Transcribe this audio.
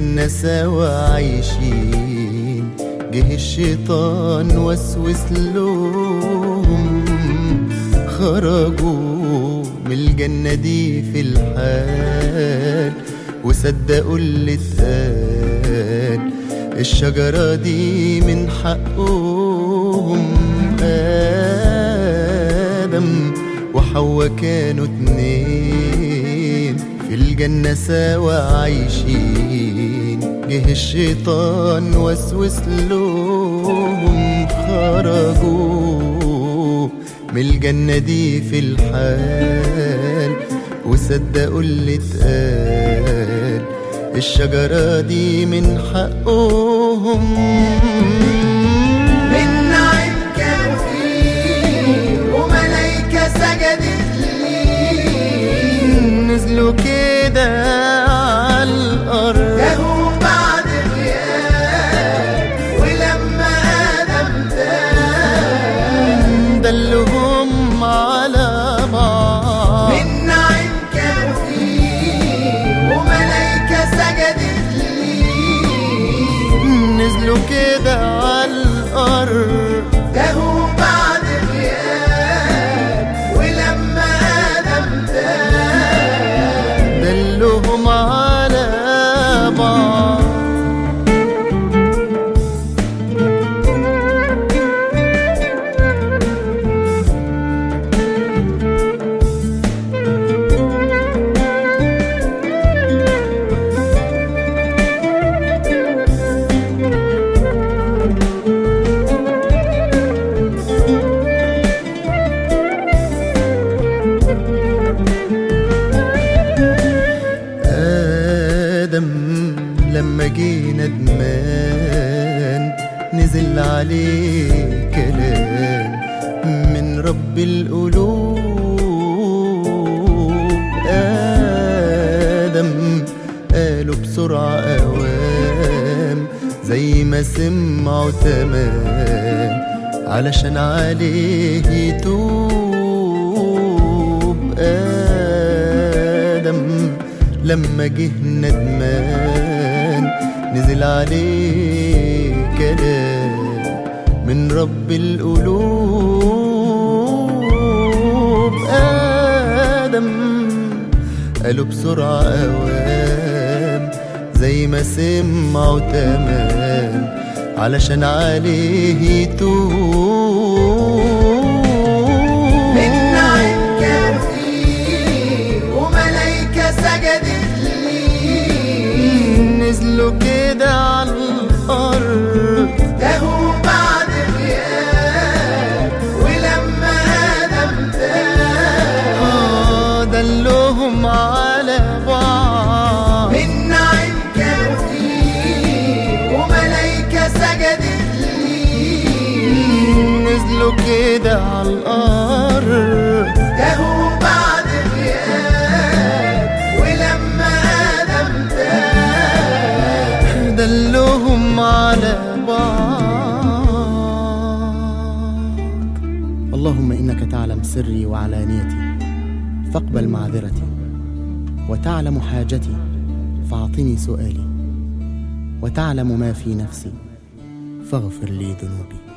الجنة سوا عايشين جه الشيطان وسوس لهم خرجوا من الجنة دي في الحال وصدقوا اللي اتقال الشجرة دي من حقهم آدم وحواء كانوا اتنين في الجنة سوا عايشين جه الشيطان وسوس لهم خرجوا من الجنة دي في الحال وصدقوا اللي اتقال الشجرة دي من حقهم من نعيم كان فيه وملايكة سجدت ليه نزلوا كده على الأرض جاهوا بعد غياب ولما آدم تاب دلهم على بعض من نعيم كان فيه وملايكة سجدت ليه نزلوا كده على الأرض جاهوا بعد غياب ولما آدم تاب دلهم على بعض آدم لما جه ندمان نزل عليه كلام من رب القلوب آدم قالوا بسرعة أوام زي ما سمعوا تمام علشان عليه يتوب آدم لما جه ندمان نزل عليه كلام من رب القلوب آدم قالوا بسرعة أوام زي ما سمعوا تمام علشان عليه يتوب من نعيم كان فيه وملايكة سجدت ليه نزلوا كده على الأرض جاهوا بعد غياب ولما آدم تاب آه دلهم على بعض من نعيم كان فيه وملايكة سجدت ليه نزلوا كده على الأرض جاهوا بعد غياب ولما آدم تاب دلهم على بعض اللهم إنك تعلم سري وعلانيتي فاقبل معذرتي وتعلم حاجتي فاعطني سؤالي وتعلم ما في نفسي فاغفر لي ذنوبي